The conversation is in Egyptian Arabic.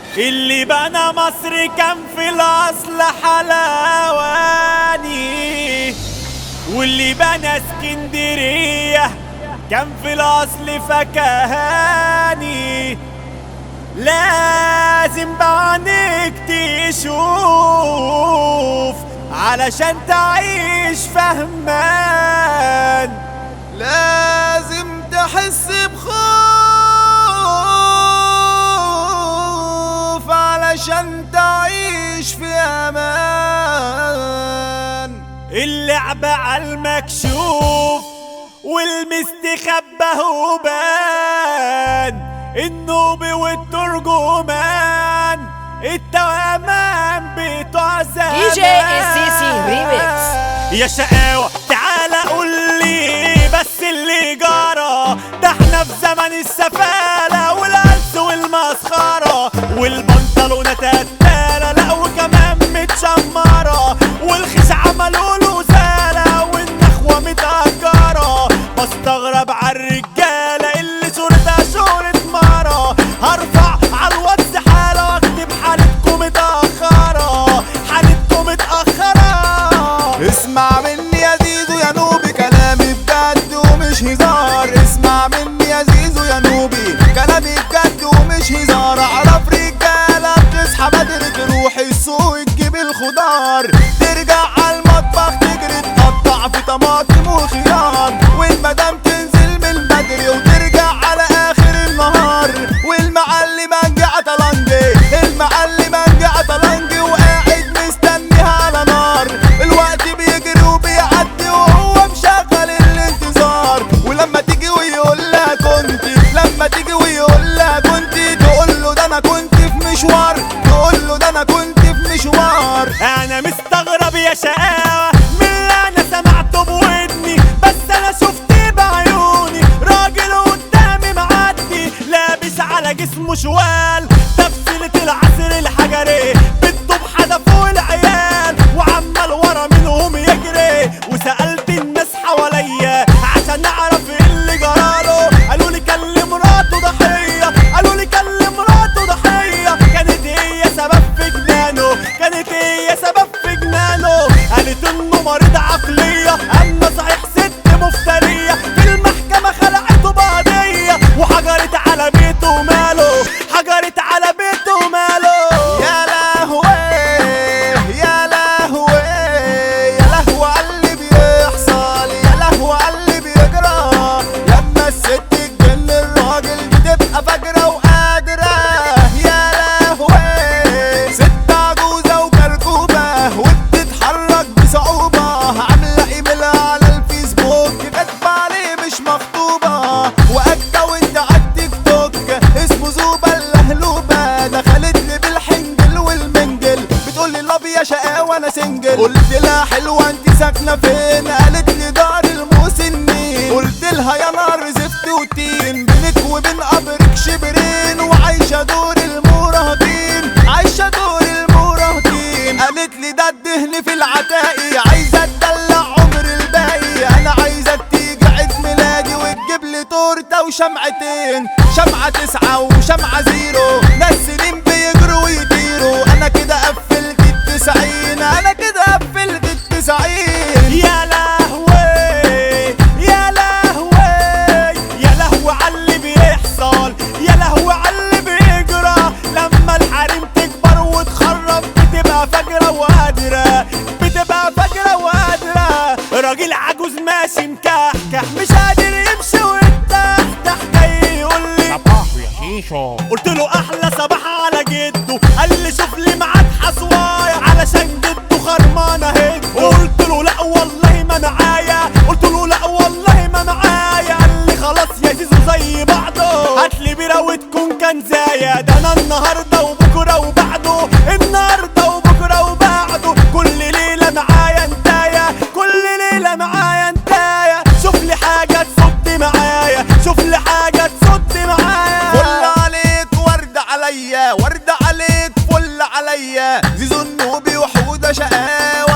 اللي بنى مصر كان في الاصل حلواني واللي بنى اسكندريه كان في الاصل فكهاني لازم بعينك تشوف علشان تعيش فهمان لازم تحس بخوف علشان تعيش في امان اللعبة على المكشوف والمستخبى هو بان النوبي والترجمان التوأمان بتوع زمان دي جي السيسي ريميكس. يا شقاوة تعالى قول لي بس اللي جرى ده احنا في زمن السفالة والقلس والمسخرة والبنطلونات قتالة لا وكمان متشمرة والخيش عملوا له زالة والنخوة متأجرة بستغرب عالرجالة اللي صورتها صورة مرة هرفع عالواتس حالة واكتب حالتكم متأخرة حالتكم متأخرة اسمع مني يا زيزو يا نوبي كلامي بجد ومش هزار اسمع مني يا زيزو يا نوبي كلامي بجد ومش هزار اعرف رجاله بتصحى بدري تروح السوق تجيب الخضار ترجع على المطبخ تجري تقطع في طماطم وخيار والمدام تنزل من بدري وترجع على اخر النهار والمعلم انجع طلنجي المعلم انجع طلنجي وقاعد مستنيها على نار الوقت بيجري وبيعدي وهو مشغل الانتظار ولما تيجي ويقول لها كنت لما تيجي ويقول لها كنت تقول له ده انا كنت في مشوار تقول له ده انا كنت في مشوار انا مستغرب يا شقاوة من اللي انا سمعته بودني بس انا شفت بعيوني راجل قدامي معدي لابس على جسمه شوال تفصيلة العصر الحجري بالطوب حدفوا العيال وعمال ورا منهم يجري وسألت الناس حواليا عشان اعرف ايه اللي جراله قالوا لي كان لمراته ضحية قالوا لي كان لمراته ضحية كانت هي سبب في جنانه كانت هي سبب في جنانه قالت انه مريض عقلية اما صحيح ست مفترية في المحكمة خلعته بقضية وحجرت على بيته ماله حجرت على بيته ماله يا لهوي يا لهوي يا لهوي على اللي بيحصل يا لهوي على اللي بيجرى لما الست تجن الراجل بتبقى فاجرة وقادرة يا لهوي ست عجوزة وكركوبة وبتتحرك بصعوبة عاملة ايميلها على الفيسبوك كاتبة عليه مش مخطوبة واكونت على التيك توك اسمه زوبة اللهلوبة دخلت لي بالحنجل والمنجل بتقول لي لافي يا شقاوة انا سنجل قلت لها حلوة انت ساكنة فين قالت لي دار المسنين قلت لها يا نار زفت وتين بينك وبين قبرك شبرين وعايشة دور المراهقين عايشة دور المراهقين قالت لي ده الدهن في العتاقي عايزة تدلع عمر الباقي انا عايزة تيجي عيد ميلادي وتجيب لي تورته وشمعتين شمعة تسعة وشمعة زيرو ناس سنين بيجروا ويطيروا انا كده قفلت التسعين انا كده قفلت التسعين يا لهوي يا لهوي يا لهوي على اللي بيحصل يا لهوي على اللي بيجرى لما الحريم تكبر وتخرب بتبقى فاجرة وقادرة بتبقى فاجرة وقادرة راجل عجوز ماشي مكحكح مش قادر يمشي ويتفتح جاي يقول لي صباح يا شيشو قلت له احلى صباح على جده قال لي شوف لي معاك حصوايا علشان جده خرمان اهي قلت له لا والله ما معايا قلت له لا والله ما معايا قال لي خلاص يا زيزو زي بعضه هات لي بيره وتكون كنزايه ده انا النهارده وبكره وبعده النهارده وبكره وبعده كل ليله معايا انتايه كل ليله معايا انتايه شوف لي حاجه تصد معايا شوف لي حاجه تصد معايا فل عليك ورد عليا ورد عليك فل عليا زيزو النوبي وحودة شقاوة